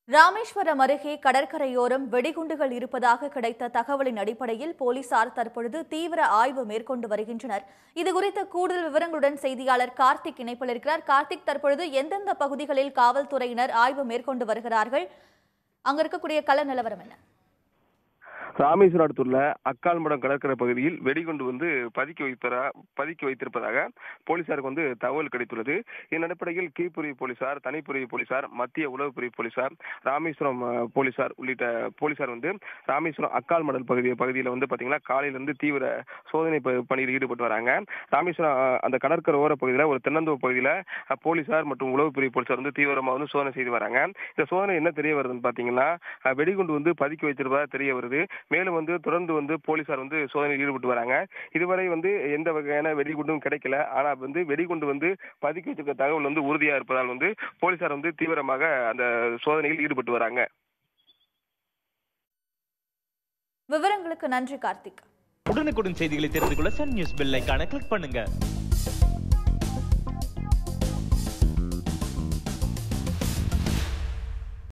ராமேஸ்வரம் அருகே கடற்கரையோரம் வெடிகுண்டுகள் இருப்பதாக கிடைத்த தகவலின் அடிப்படையில் போலீசார் தற்பொழுது தீவிர ஆய்வு மேற்கொண்டு வருகின்றனர் இதுகுறித்த கூடுதல் விவரங்களுடன் செய்தியாளர் கார்த்திக் இணைப்பில் இருக்கிறார் கார்த்திக் தற்பொழுது எந்தெந்த பகுதிகளில் காவல்துறையினர் ஆய்வு மேற்கொண்டு வருகிறார்கள் அங்க இருக்கக்கூடிய கள நிலவரம் என்ன ராமேஸ்வரம் அடுத்துள்ள அக்கால்மடம் கடற்கரை பகுதியில் வெடிகுண்டு வந்து பதுக்கி வைப்பதா பதுக்கி வைத்திருப்பதாக போலீசாருக்கு வந்து தகவல் கிடைத்துள்ளது இதன் அடிப்படையில் கீழ்பிரிவு போலீசார் தனிப்பிரிவு போலீசார் மத்திய உளவுப்பிரிவு போலீசார் ராமேஸ்வரம் அஹ், போலீசார் உள்ளிட்ட போலீசார் வந்து ராமேஸ்வரம் அக்கால்மடல் பகுதி பகுதியில் வந்து பாத்தீங்கன்னா காலையில இருந்து தீவிர சோதனை ப- பணியில் ஈடுபட்டு வராங்க ராமேஸ்வரம் அஹ், அந்த கடற்கரை ஓர பகுதியில் ஒரு தென்னந்தோப்பு பகுதியில் அஹ், போலீசார் மற்றும் உளவுப்பிரிவு போலீசார் வந்து தீவிரமாக வந்து சோதனை செய்து வராங்க இந்த சோதனை என்ன தெரிய வருதுன்னு பாத்தீங்கன்னா அஹ், வெடிகுண்டு வந்து பதுக்கி வைத்திருப்பதா தெரிய வருது மேலும் வந்து தொடர்ந்து வந்து போலீசார் வந்து சோதனையில் ஈடுபட்டு வராங்க இதுவரை வந்து எந்த வகையான வெடிகுண்டும் கிடைக்கல ஆனா வந்து வெடிகுண்டு வந்து பதுக்கி வச்சிருக்க தகவல் வந்து உறுதியா இருப்பதால் வந்து போலீசார் வந்து தீவிரமாக அந்த சோதனையில் ஈடுபட்டு வராங்க விவரங்களுக்கு நன்றி கார்த்திக் உடனுக்குடன் செய்திகளை தெரிந்து கொள்ள சன் நியூஸ் பெல் ஐகானை கிளிக் பண்ணுங்க